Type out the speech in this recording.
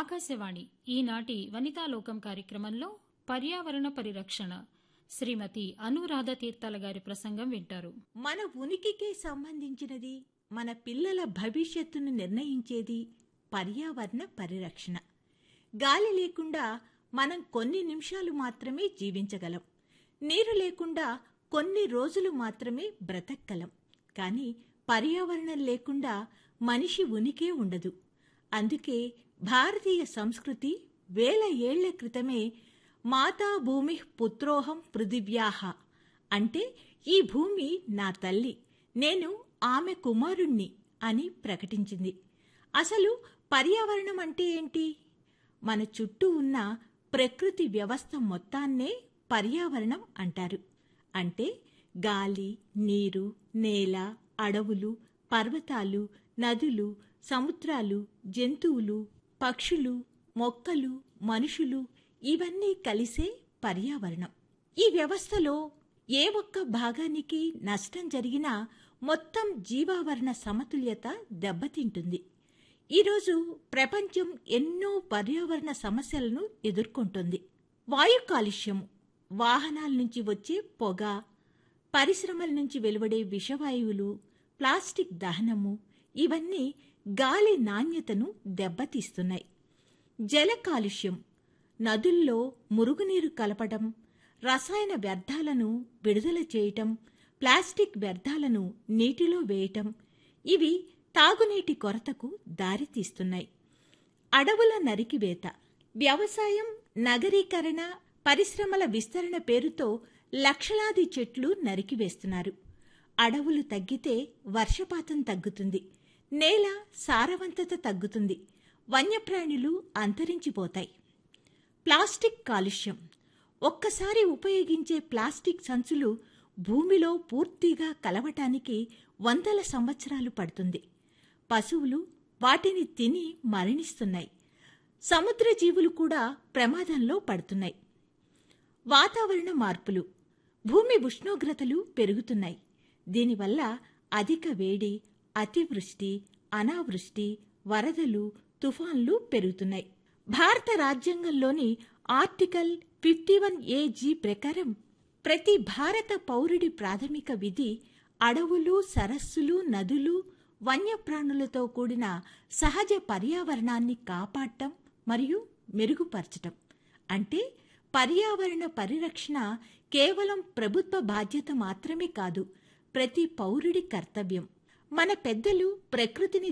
ఆకాశవాణి ఈనాటి వనితాలోకం కార్యక్రమంలో పర్యావరణ పరిరక్షణ శ్రీమతి అనురాధ తీర్థాల గారి ప్రసంగం వింటారు మన ఉనికికే సంబంధించినది మన పిల్లల భవిష్యత్తును నిర్ణయించేది పర్యావరణ పరిరక్షణ గాలి లేకుండా మనం కొన్ని నిమిషాలు మాత్రమే జీవించగలం నీరు లేకుండా కొన్ని రోజులు మాత్రమే బ్రతకగలం కానీ పర్యావరణం లేకుండా మనిషి ఉనికే ఉండదు అందుకే భారతీయ సంస్కృతి వేల ఏళ్ల క్రితమే మాతా భూమి పుత్రోహం పృథివ్యాహ అంటే ఈ భూమి నా తల్లి నేను ఆమె కుమారుణ్ణి అని ప్రకటించింది అసలు పర్యావరణం అంటే ఏంటి మన చుట్టూ ఉన్న ప్రకృతి వ్యవస్థ మొత్తాన్నే పర్యావరణం అంటారు అంటే గాలి నీరు నేల అడవులు పర్వతాలు నదులు సముద్రాలు జంతువులు పక్షులు మొక్కలు మనుషులు ఇవన్నీ కలిసే పర్యావరణం ఈ వ్యవస్థలో ఏ ఒక్క భాగానికి నష్టం జరిగినా మొత్తం జీవావరణ సమతుల్యత దెబ్బతింటుంది ఈరోజు ప్రపంచం ఎన్నో పర్యావరణ సమస్యలను ఎదుర్కొంటుంది వాయు కాలుష్యం వాహనాల నుంచి వచ్చే పొగ పరిశ్రమల నుంచి వెలువడే విషవాయువులు ప్లాస్టిక్ దహనము ఇవన్నీ గాలి నాణ్యతను దెబ్బతీస్తున్నాయి జల కాలుష్యం నదుల్లో మురుగునీరు కలపడం రసాయన వ్యర్థాలను విడుదల చేయటం ప్లాస్టిక్ వ్యర్థాలను నీటిలో వేయటం ఇవి తాగునీటి కొరతకు దారితీస్తున్నాయి అడవుల నరికివేత వ్యవసాయం నగరీకరణ పరిశ్రమల విస్తరణ పేరుతో లక్షలాది చెట్లు నరికివేస్తున్నారు అడవులు తగ్గితే వర్షపాతం తగ్గుతుంది నేల సారవంతత తగ్గుతుంది వన్యప్రాణులు అంతరించిపోతాయి ప్లాస్టిక్ కాలుష్యం ఒక్కసారి ఉపయోగించే ప్లాస్టిక్ సంచులు భూమిలో పూర్తిగా కలవటానికి వందల సంవత్సరాలు పడుతుంది పశువులు వాటిని తిని మరణిస్తున్నాయి సముద్ర జీవులు కూడా ప్రమాదంలో పడుతున్నాయి వాతావరణ మార్పులు భూమి ఉష్ణోగ్రతలు పెరుగుతున్నాయి దీనివల్ల అధిక వేడి అతివృష్టి అనావృష్టి వరదలు తుఫాన్లు పెరుగుతున్నాయి భారత రాజ్యాంగంలోని ఆర్టికల్ ఫిఫ్టీ వన్ ఏజీ ప్రకారం ప్రతి భారత పౌరుడి ప్రాథమిక విధి అడవులు సరస్సులు నదులు వన్యప్రాణులతో కూడిన సహజ పర్యావరణాన్ని కాపాడటం మరియు మెరుగుపరచటం అంటే పర్యావరణ పరిరక్షణ కేవలం ప్రభుత్వ బాధ్యత మాత్రమే కాదు ప్రతి పౌరుడి కర్తవ్యం మన పెద్దలు ప్రకృతిని